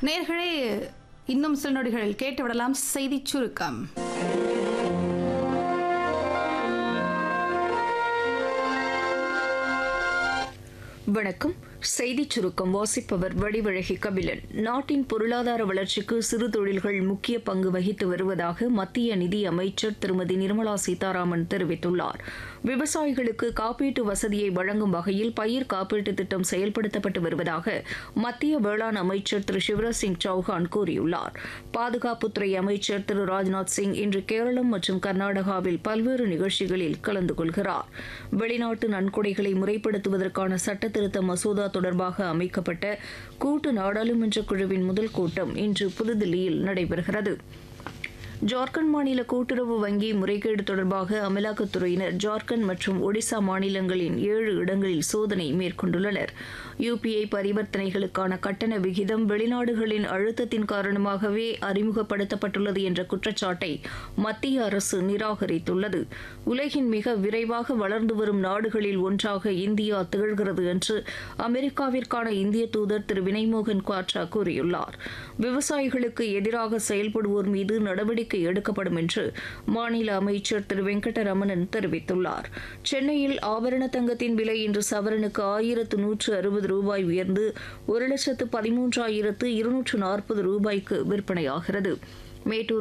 நேர்களே இன்னும் சில நொடிகளில் கேட்டுவிடலாம் செய்தி சுருக்கம் வணக்கம் செய்திச் சுருக்கம் வாசிப்பவர் வடிவழகி கபிலன் நாட்டின் பொருளாதார வளர்ச்சிக்கு சிறு தொழில்கள் முக்கிய பங்கு வகித்து வருவதாக மத்திய நிதி அமைச்சர் திருமதி நிர்மலா சீதாராமன் தெரிவித்துள்ளார் விவசாயிகளுக்கு காப்பீட்டு வசதியை வழங்கும் வகையில் பயிர் காப்பீட்டு திட்டம் செயல்படுத்தப்பட்டு வருவதாக மத்திய வேளாண் அமைச்சர் திரு சிவராஜ் சிங் சௌஹான் கூறியுள்ளார் பாதுகாப்புத்துறை அமைச்சர் திரு ராஜ்நாத் சிங் இன்று கேரளம் மற்றும் கர்நாடகாவில் பல்வேறு நிகழ்ச்சிகளில் கலந்து கொள்கிறார் வெளிநாட்டு நன்கொடைகளை முறைப்படுத்துவதற்கான சட்ட திருத்த மசோதா தொடர்பாக அமைக்கப்பட்ட கூட்டு நாடாளுமன்ற குழுவின் முதல் கூட்டம் இன்று புதுதில்லியில் நடைபெறுகிறது ஜார்க்கண்ட் மாநில கூட்டுறவு வங்கி முறைகேடு தொடர்பாக அமலாக்கத்துறையினர் ஜார்க்கண்ட் மற்றும் ஒடிசா மாநிலங்களின் ஏழு இடங்களில் சோதனை மேற்கொண்டுள்ளனர் யுபிஐ பரிவர்த்தனைகளுக்கான கட்டண விகிதம் வெளிநாடுகளின் அழுத்தத்தின் காரணமாகவே அறிமுகப்படுத்தப்பட்டுள்ளது என்ற குற்றச்சாட்டை மத்திய அரசு நிராகரித்துள்ளது உலகின் மிக விரைவாக வளர்ந்து வரும் நாடுகளில் ஒன்றாக இந்தியா திகழ்கிறது என்று அமெரிக்காவிற்கான இந்திய தூதர் திரு வினய்மோகன் குவாட்ரா கூறியுள்ளார் விவசாயிகளுக்கு எதிராக செயல்படுவோர் மீது நடவடிக்கை எடுக்கப்படும் என்று மாநில அமைச்சர் திரு வெங்கடரமணன் தெரிவித்துள்ளார் சென்னையில் ஆபரண தங்கத்தின் விலை இன்று சவரனுக்கு ஆயிரத்து நூற்று அறுபது ரூபாய் உயர்ந்து ஒரு லட்சத்து பதிமூன்றாயிரத்து இருநூற்று நாற்பது ரூபாய்க்கு விற்பனையாகிறது மேட்டூர்